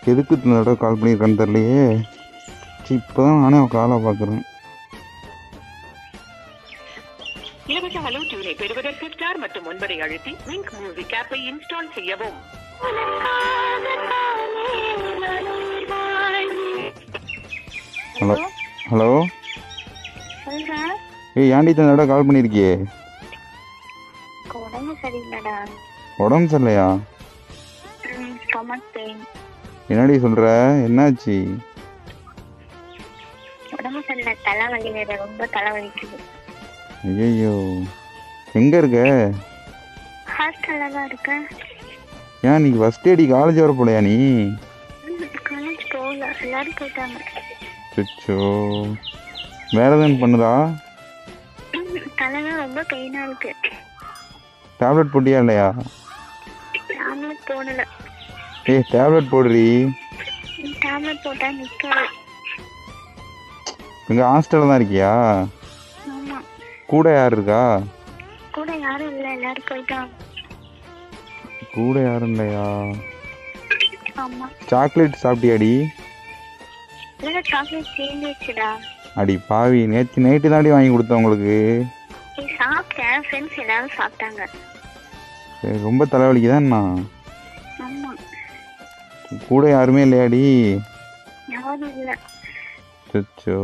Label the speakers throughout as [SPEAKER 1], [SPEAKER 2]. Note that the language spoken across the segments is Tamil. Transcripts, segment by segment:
[SPEAKER 1] எதுக்கு இந்த தடவை கால் பண்ணியிருக்கான்னு தெரியலையே சி இப்போ தான் நானே அவன் காலை பார்க்குறேன்
[SPEAKER 2] இலவச ஹலோ டியூனை பெறுவதற்கு ஸ்டார் மற்றும் ஒன்பதை அழுத்தி விங்க் மியூசிக் ஆப்பை இன்ஸ்டால் செய்யவும்
[SPEAKER 1] ஹலோ ஹலோ
[SPEAKER 3] சொல்றா
[SPEAKER 1] ஏய் ஏன்டி இந்த தடவை கால் பண்ணியிருக்கியே
[SPEAKER 3] உடம்பு சரியில்லடா
[SPEAKER 1] உடம்பு சரியில்லையா
[SPEAKER 3] ஸ்டொமக் பெயின்
[SPEAKER 1] என்னடி சொல்கிற என்னாச்சு
[SPEAKER 3] உடம்பு சரியில்லை தலைவலி வேற ரொம்ப தலைவலிக்குது
[SPEAKER 1] ஐயோ எங்கே இருக்க
[SPEAKER 3] ஹாஸ்டல்ல தான் இருக்கேன்
[SPEAKER 1] ஏன் இன்னைக்கு ஃபஸ்ட் அடி காலேஜ் வர போலையா நீ
[SPEAKER 3] காலேஜ் போகல எல்லாரும் போயிட்டாங்க
[SPEAKER 1] சுச்சோ வேற எதுவும் பண்ணுதா
[SPEAKER 3] தலைதான் ரொம்ப பெயினா இருக்கு
[SPEAKER 1] டேப்லெட் போட்டியா இல்லையா
[SPEAKER 3] டேப்லெட் போடல
[SPEAKER 1] ஏய் டேப்லெட் போடுறி
[SPEAKER 3] டேப்லெட் போட்டா நிக்காது
[SPEAKER 1] இங்கே ஹாஸ்டலில் தான் இருக்கியா
[SPEAKER 3] ஆமா
[SPEAKER 1] கூட யார் இருக்கா
[SPEAKER 3] கூட யாரும் இல்ல எல்லாரும் போயிட்டாங்க
[SPEAKER 1] கூட யாரும் இல்லையா
[SPEAKER 3] ஆமா
[SPEAKER 1] சாக்லேட் சாப்பிட்டியாடி
[SPEAKER 3] இல்ல சாக்லேட் தீர்ந்துச்சுடா
[SPEAKER 1] அடி பாவி நேற்று நைட்டு தாண்டி வாங்கி கொடுத்தேன் உங்களுக்கு
[SPEAKER 3] நீ சாப்பிட்டேன் ஃப்ரெண்ட்ஸ் எல்லாரும் சாப்பிட்டாங்க
[SPEAKER 1] சரி, ரொம்ப தலைவலிக்குதான்ண்ணா
[SPEAKER 3] ஆமா
[SPEAKER 1] கூட யாருமே இல்லையாடி
[SPEAKER 3] யாரும் இல்ல
[SPEAKER 1] சச்சோ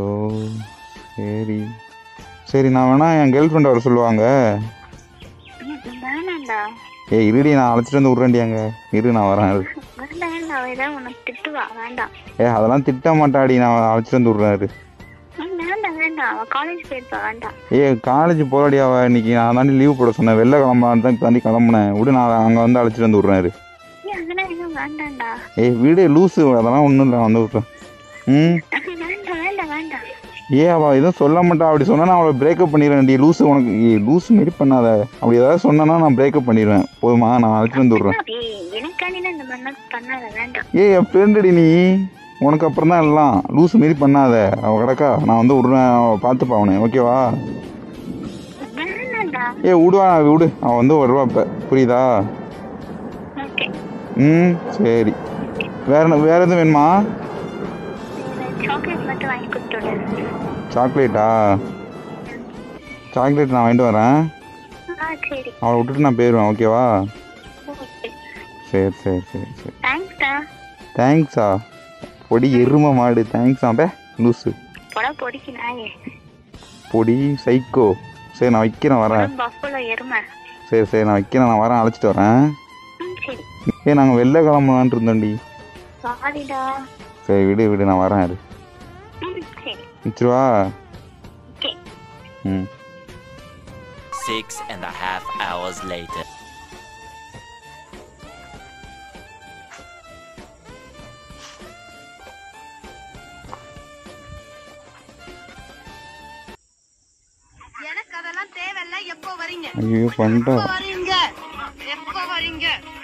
[SPEAKER 1] சரி சரி நான் வேணா என் கேர்ள் ஃப்ரெண்ட் வர சொல்லுவாங்க
[SPEAKER 3] ம், வேணாம்டா
[SPEAKER 1] ஏய் இருடி நான் அழைச்சிட்டு வந்து விட்றேன்டி அங்கே இரு நான் வரேன் இரு.
[SPEAKER 3] வேண்டாம் வேண்டாம் அவ ஏதாவது உனக்கு திட்டுவா வேண்டாம்
[SPEAKER 1] ஏ அதெல்லாம் திட்ட மாட்டாடி நான் அழைச்சிட்டு வந்து விட்றேன் இரு.
[SPEAKER 3] ம், வேண்டாம் வேண்டாம் அவ காலேஜ் போயிருப்பா வேண்டாம்
[SPEAKER 1] ஏ காலேஜ் போகலாடி அவ இன்னைக்கு நான் தாண்டி லீவ் போட சொன்னேன் வெளில கிளம்பலான்னு தான் தாண்டி கிளம்புனேன் விடு நான் அங்கே வந்து அழைச்சிட்டு வந்து விட்றேன் இரு.
[SPEAKER 3] ஏய் அதெல்லாம் எதுவும் வேண்டாம்டா
[SPEAKER 1] ஏய் வீடு லூஸு அதெல்லாம் ஒன்றும் இல்லை வந்து விட்றேன் ம்
[SPEAKER 3] வேண்டாம் வேண்டாம் வேண்டாம்
[SPEAKER 1] ஏ அவள் எதுவும் சொல்ல மாட்டா அப்படி சொன்னா நான் அவளை பிரேக்கப் பண்ணிடுவேன் டி லூஸு உனக்கு ஏ லூஸ் மாரி பண்ணாத அப்படி ஏதாவது சொன்னேன்னா நான் பிரேக்கப் பண்ணிடுவேன் போதுமா நான் அழைச்சிட்டு வந்து விட்றேன்
[SPEAKER 3] ஏய் எனக்காண்டி இந்த மாதிரிலாம் பண்ணாத வேண்டாம்
[SPEAKER 1] ஏய் என் ஃப்ரெண்டுடி நீ உனக்கு அப்புறம் தான் எல்லாம் லூஸ் மாரி பண்ணாத அவள் கிடக்கா நான் வந்து விட்றேன் அவள் பார்த்துப்பா அவனை ஓகேவா
[SPEAKER 3] வேண்டாம்டா
[SPEAKER 1] ஏ விடுவா விடு அவள் வந்து வருவா இப்போ புரியுதா
[SPEAKER 3] ஓகே
[SPEAKER 1] ம் சரி வேற என்ன- வேற எதுவும் வேணுமா
[SPEAKER 3] சாக்லேட் மட்டும் வாங்கி கொடுத்துடு
[SPEAKER 1] சாக்லேட்டா சாக்லேட் நான் வாங்கிட்டு வரேன்
[SPEAKER 3] ஆ சரி
[SPEAKER 1] அவளை விட்டுட்டு நான் போயிடுவேன் ஓகேவா
[SPEAKER 3] ஓகே
[SPEAKER 1] சரி சரி சரி சரி
[SPEAKER 3] தேங்க்ஸ்டா
[SPEAKER 1] தேங்க்ஸா பொடி எருமை மாடு தேங்க்ஸா பே லூஸு
[SPEAKER 3] பொட பொடிக்கு நாயே
[SPEAKER 1] பொடி சைக்கோ சரி நான் வைக்கிறேன் வரேன்
[SPEAKER 3] பஃபுல எருமை
[SPEAKER 1] சரி சரி நான் வைக்கிறேன் நான் வரேன் அழைச்சிட்டு வரேன்
[SPEAKER 3] ம் சரி
[SPEAKER 1] ஏ நாங்கள் வெளில கிளம்பலான்ட்டு இருந்தோம்டி
[SPEAKER 3] சாரிடா
[SPEAKER 1] சரி விடு விடு நான் வரேன் இரு
[SPEAKER 3] ம் சரி
[SPEAKER 1] வச்சிருவா
[SPEAKER 3] ஓகே
[SPEAKER 1] ம்
[SPEAKER 4] Six and a half hours later.
[SPEAKER 5] எனக்கு அதெல்லாம் தேவையில்ல எப்போ வரீங்க
[SPEAKER 1] ஐயோ பண்ணிட்டா
[SPEAKER 5] வரீங்க எப்போ வரீங்க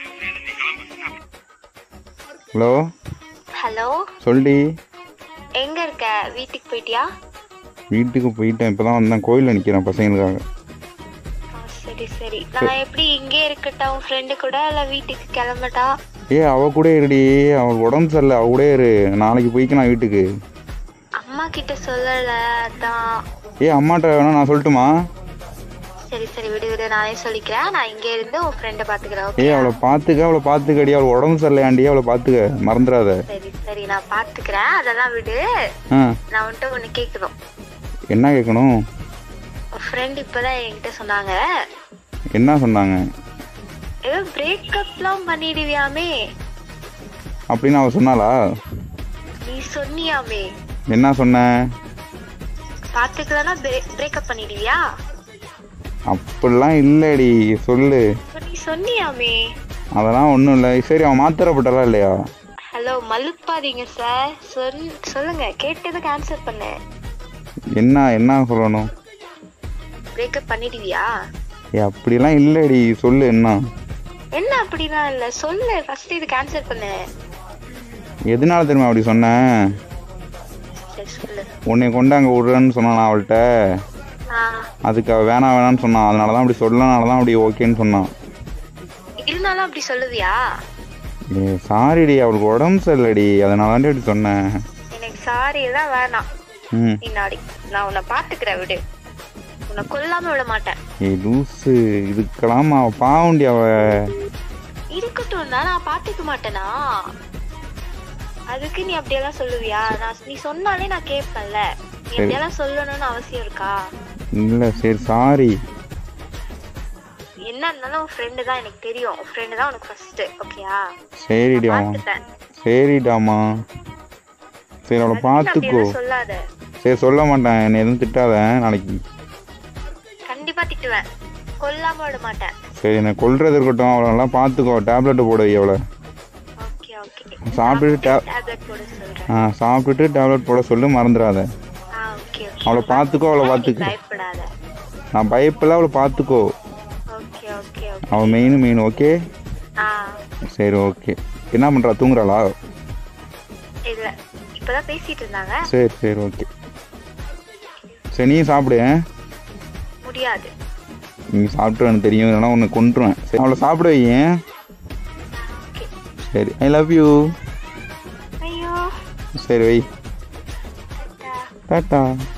[SPEAKER 1] ஹலோ
[SPEAKER 3] ஹலோ
[SPEAKER 1] சொல்டி
[SPEAKER 3] எங்க இருக்க வீட்டுக்கு போயிட்டியா
[SPEAKER 1] வீட்டுக்கு போயிட்டேன் இப்போ தான் வந்தேன் கோயிலில் நிற்கிறேன் பசங்களுக்காக
[SPEAKER 3] ஆ, சரி சரி நான் எப்படி இங்கே இருக்கட்டா உன் ஃப்ரெண்டு கூட இல்ல வீட்டுக்கு கிளம்பட்டா
[SPEAKER 1] ஏ அவ கூட இருடி அவள் உடம்பு சரியில்லை அவ கூட இரு நாளைக்கு போய்க்க நான் வீட்டுக்கு
[SPEAKER 3] அம்மா கிட்ட சொல்லல அதான்
[SPEAKER 1] ஏ அம்மாட்ட வேணா நான் சொல்லட்டுமா
[SPEAKER 3] சரி சரி விடு விடு நானே சொல்லிக்கிறேன் நான் இங்கே இருந்து உன் ஃப்ரெண்டை பாத்துக்கிறேன்
[SPEAKER 1] ஏ
[SPEAKER 3] ஓகே
[SPEAKER 1] அவளை பார்த்துக்க அவளை பார்த்துக்கடி அவள் உடம்பு சரியில்லையாண்டி அவளை பார்த்துக்க மறந்துடாத
[SPEAKER 3] சரி சரி நான் பாத்துக்கிறேன் அதெல்லாம் விடு
[SPEAKER 1] ஆ
[SPEAKER 3] நான் வந்துட்டு ஒண்ணு கேட்கணும்
[SPEAKER 1] என்ன கேட்கணும்
[SPEAKER 3] உன் ஃப்ரெண்ட் இப்பதான் என்கிட்ட சொன்னாங்க
[SPEAKER 1] என்ன சொன்னாங்க
[SPEAKER 3] ஏதோ பிரேக்கப்லாம் பண்ணிடுவியாமே
[SPEAKER 1] அப்படின்னு அவள் சொன்னாளா
[SPEAKER 3] நீ சொன்னியாமே
[SPEAKER 1] என்ன சொன்ன
[SPEAKER 3] பாத்துக்கலன்னா பிரேக்கப் பண்ணிடுவியா
[SPEAKER 1] அப்படிலாம் இல்லைடி சொல்லு
[SPEAKER 3] அப்ப நீ சொன்னியாமே
[SPEAKER 1] அதெல்லாம் ஒன்றும் இல்லை சரி அவன் மாத்திரப்பட்டாளா இல்லையா
[SPEAKER 3] ஹலோ மலுப்பாதீங்க சார் சொல் சொல்லுங்க கேட்டதுக்கு ஆன்சர் பண்ண
[SPEAKER 1] என்ன என்ன சொல்லணும்
[SPEAKER 3] பிரேக்கப் பண்ணிடுவியா
[SPEAKER 1] ஏ அப்படிலாம் இல்லைடி சொல்லு என்ன
[SPEAKER 3] என்ன அப்படிலாம் இல்ல சொல்லு ஃபர்ஸ்ட் இதுக்கு ஆன்சர் பண்ணு
[SPEAKER 1] எதனால தெரியுமா அப்படி சொன்னேன்
[SPEAKER 3] சரி சொல்லு
[SPEAKER 1] உன்னை கொண்டு அங்கே விடுறேன்னு சொன்னான் அவள்கிட்ட
[SPEAKER 3] ஆ
[SPEAKER 1] அதுக்கு அவள் வேணாம் வேணாம்னு சொன்னான் அதனால தான் அப்படி சொல்லனால தான் அப்படி ஓகேன்னு சொன்னான்
[SPEAKER 3] இருந்தாலும் அப்படி சொல்லுவியா
[SPEAKER 1] ஏ சாரிடி அவளுக்கு உடம்பு சரியில்லடி அதனால தாண்டி அப்படி சொன்னேன்
[SPEAKER 3] எனக்கு சாரி எல்லாம் வேணாம்
[SPEAKER 1] ம்
[SPEAKER 3] பின்னாடி நான் உன்னை பாத்துக்கிறேன் விடு உன்னை கொல்லாம விட மாட்டேன்
[SPEAKER 1] ஏ லூஸு இதுக்கெல்லாம் அவ பாவண்டி அவ
[SPEAKER 3] இருக்கட்டும் தான் நான் பாத்துக்க மாட்டேனா அதுக்கு நீ அப்படியெல்லாம் சொல்லுவியா நான் நீ சொன்னாலே நான் கேட்பேன்ல நீ
[SPEAKER 1] சரி.
[SPEAKER 3] அப்படியெல்லாம் சொல்லணும்னு அவசியம் இருக்கா
[SPEAKER 1] இல்லை சரி சாரி
[SPEAKER 3] என்ன இருந்தாலும் உன் ஃப்ரெண்டு தான் எனக்கு தெரியும் உன் ஃப்ரெண்டு தான் உனக்கு ஃபர்ஸ்ட் ஓகேயா
[SPEAKER 1] சரிடி அவன்
[SPEAKER 3] பாத்துப்பேன்
[SPEAKER 1] சரிடாமா சரி அவளை பார்த்துக்கோ
[SPEAKER 3] அப்படியெல்லாம் சொல்லாத
[SPEAKER 1] சரி சொல்ல மாட்டேன் என்னை எதுவும் திட்டாத நாளைக்கு
[SPEAKER 3] கண்டிப்பா திட்டுவேன் கொல்லாம விட மாட்டேன்
[SPEAKER 1] சரி என்னை கொல்றது இருக்கட்டும் அவளை நல்லா பார்த்துக்கோ டேப்லெட்டு போட வை அவளை
[SPEAKER 3] ஓகே ஓகே
[SPEAKER 1] சாப்பிட்டுட்டு டேப்
[SPEAKER 3] டேப்லெட் போட சொல்றேன்
[SPEAKER 1] ஆ சாப்பிட்டுட்டு டேப்லெட் போட சொல்லு மறந்துடாத
[SPEAKER 3] ஆ ஓகே ஓகே
[SPEAKER 1] அவளை பார்த்துக்கோ அவளை
[SPEAKER 3] நீ
[SPEAKER 1] பார்த்துக்கோ
[SPEAKER 3] பயப்படாத
[SPEAKER 1] நான் பயப்பில்ல அவளை பார்த்துக்கோ
[SPEAKER 3] ஓகே ஓகே ஓகே
[SPEAKER 1] அவள் மெயின் மெயின் ஓகே
[SPEAKER 3] ஆ
[SPEAKER 1] சரி ஓகே என்ன பண்ணுறா தூங்குறாளா
[SPEAKER 3] இல்ல இப்பதான் பேசிட்டு இருந்தாங்க
[SPEAKER 1] சரி சரி ஓகே சரி நீ சாப்பிடு ஆ?
[SPEAKER 3] முடியாது
[SPEAKER 1] நீ சாப்பிட்டு எனக்கு தெரியும் இல்லைனா உன்னை கொண்டுருவேன் சரி அவளை சாப்பிட வையேன்
[SPEAKER 3] ஓகே
[SPEAKER 1] சரி ஐ லவ் யூ
[SPEAKER 3] ஐயோ
[SPEAKER 1] சரி வை
[SPEAKER 3] டா.
[SPEAKER 1] டாட்டா